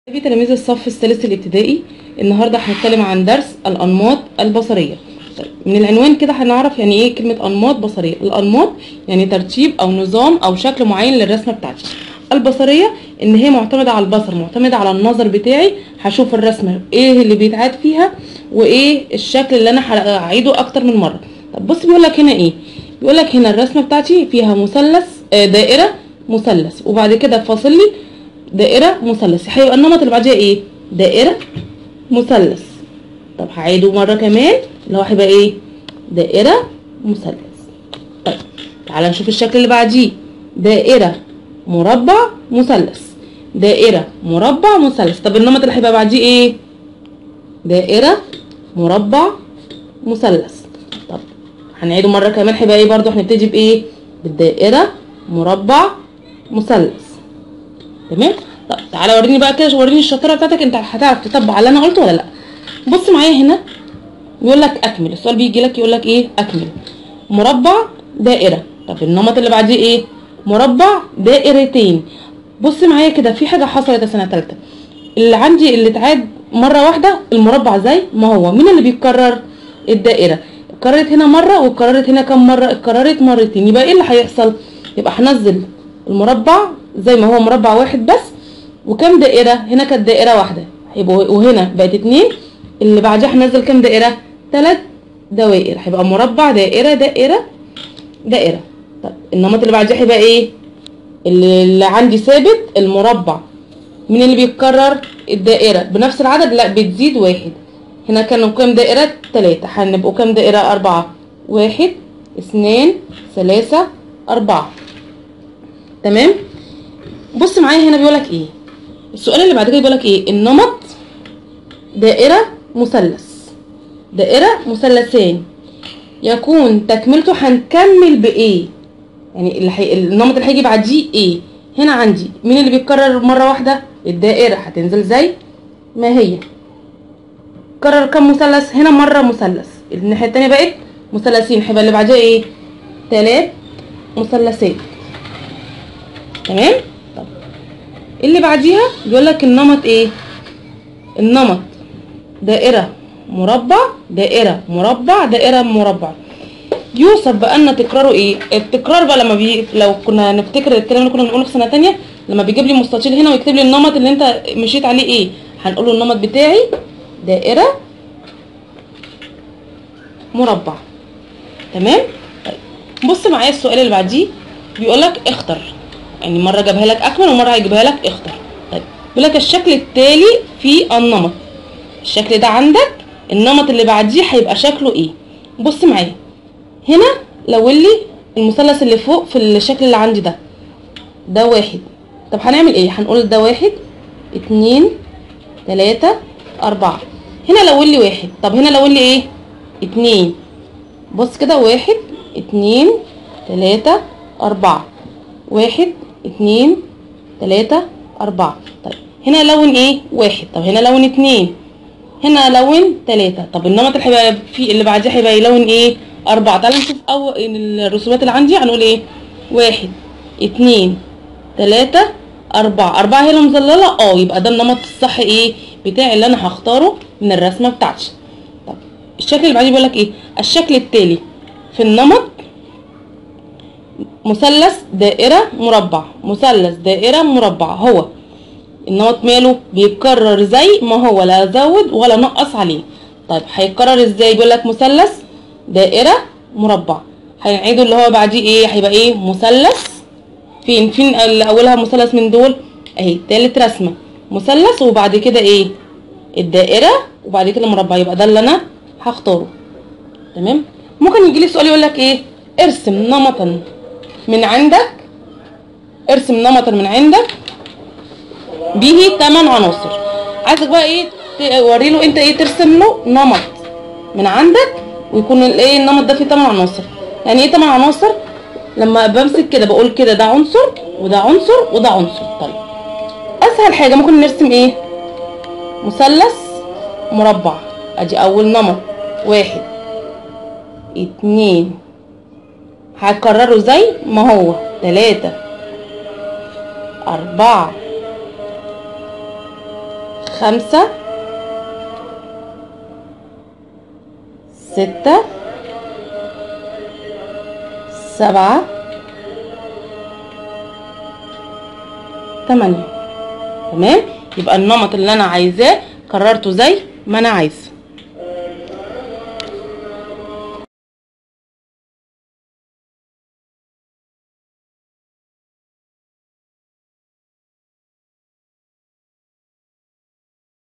في تلاميذ الصف الثالث الابتدائي النهارده هنتكلم عن درس الانماط البصريه طيب، من العنوان كده هنعرف يعني ايه كلمه انماط بصريه الانماط يعني ترتيب او نظام او شكل معين للرسمه بتاعتي البصريه ان هي معتمده على البصر معتمده على النظر بتاعي هشوف الرسمه ايه اللي بيتعاد فيها وايه الشكل اللي انا هعيده اكتر من مره طب بص بيقول لك هنا ايه بيقول لك هنا الرسمه بتاعتي فيها مثلث آه، دائره مثلث وبعد كده فاصل لي دائرة مثلث هيبقى النمط اللي بعديها ايه دائرة مثلث طب هعيده مرة كمان اللي هو هيبقى ايه دائرة مثلث طيب تعالى نشوف الشكل اللي بعديه دائرة مربع مثلث دائرة مربع مثلث طب النمط اللي هيبقى بعديه ايه دائرة مربع مثلث طب هنعيده مرة كمان هيبقى ايه برضو هنبتدي بايه بالدائرة مربع مثلث تمام طب تعالى وريني بقى كده وريني الشطاره بتاعتك انت هتعرف تطبق على اللي انا قلته ولا لا بص معايا هنا يقول لك اكمل السؤال بيجي لك يقول لك ايه اكمل مربع دائره طب النمط اللي بعديه ايه مربع دائرتين بص معايا كده في حاجه حصلت يا سنه ثالثه اللي عندي اللي اتعاد مره واحده المربع زي ما هو مين اللي بيتكرر الدائره اتكررت هنا مره واتكررت هنا كام مره اتكررت مرتين يبقى ايه اللي هيحصل يبقى هنزل المربع زي ما هو مربع واحد بس وكام دائرة هنا كانت دائرة واحدة هيبقوا وهنا بقت اتنين اللي بعدها هنزل كام دائرة تلات دوائر هيبقى مربع دائرة دائرة دائرة طب النمط اللي بعدها هيبقى ايه اللي, اللي عندي ثابت المربع مين اللي بيتكرر الدائرة بنفس العدد لا بتزيد واحد هنا كانوا كام دائرة تلاتة هنبقوا كام دائرة أربعة واحد اثنين ثلاثة أربعة تمام بص معايا هنا بيقولك ايه السؤال اللي بعد كده بيقولك ايه النمط دائرة مثلث دائرة مثلثين يكون تكملته هنكمل بايه يعني اللي حي... النمط اللي هيجي بعديه ايه هنا عندي مين اللي بيتكرر مرة واحدة الدائرة هتنزل زي ما هي كرر كم مثلث هنا مرة مثلث الناحية التانية بقت مثلثين هيبقى اللي بعدها ايه تلات مثلثات تمام طب اللي بعديها بيقول لك النمط ايه النمط دائره مربع دائره مربع دائره مربع يوصف بان تكراره ايه التكرار بقى لما بي... لو كنا نفتكر الكلام اللي كنا بنقوله في سنه تانية لما بيجيب لي مستطيل هنا ويكتب لي النمط اللي انت مشيت عليه ايه هنقول له النمط بتاعي دائره مربع تمام طيب بص معايا السؤال اللي بعديه بيقول لك اختر يعني مره جابها لك اكمل ومره هيجيبها لك اختر طيب بيقول لك الشكل التالي في النمط الشكل ده عندك النمط اللي بعديه هيبقى شكله ايه بص معايا هنا لو لي المثلث اللي فوق في الشكل اللي عندي ده ده واحد طب هنعمل ايه هنقول ده واحد اتنين تلاتة اربعة هنا لو لي واحد طب هنا لو لي ايه اتنين بص كده واحد اتنين تلاتة اربعة واحد اتنين تلاتة أربعة طيب هنا لون ايه واحد طب هنا لون اتنين هنا لون تلاتة طب النمط اللي هيبقى في اللي بعديه هيبقى لون ايه أربعة تعالى نشوف أول الرسومات اللي عندي هنقول ايه واحد اتنين تلاتة أربعة أربعة هي اللي مظللة اه يبقى ده النمط الصح ايه بتاعي اللي أنا هختاره من الرسمة بتاعتي طب الشكل اللي بعديه بيقول لك ايه الشكل التالي في النمط مثلث دائرة مربع مثلث دائرة مربع هو النمط ماله بيتكرر زي ما هو لا زود ولا نقص عليه طيب هيتكرر ازاي بيقول لك مثلث دائرة مربع هنعيده اللي هو بعديه ايه هيبقى ايه مثلث فين فين اللي اولها مثلث من دول اهي تالت رسمة مثلث وبعد كده ايه الدائرة وبعد كده مربع يبقى ده اللي انا هختاره تمام ممكن يجي لي سؤال يقول لك ايه ارسم نمطا من عندك ارسم نمطا من عندك به 8 عناصر عايزك بقى ايه توري له انت ايه ترسم له نمط من عندك ويكون الايه النمط ده فيه 8 عناصر يعني ايه 8 عناصر لما بمسك كده بقول كده ده عنصر وده عنصر وده عنصر طيب اسهل حاجه ممكن نرسم ايه مثلث مربع ادي اول نمط واحد اتنين هكرره زي ما هو تلاتة أربعة خمسة ستة سبعة تمانية تمام يبقى النمط اللي انا عايزاه كررته زي ما انا عايز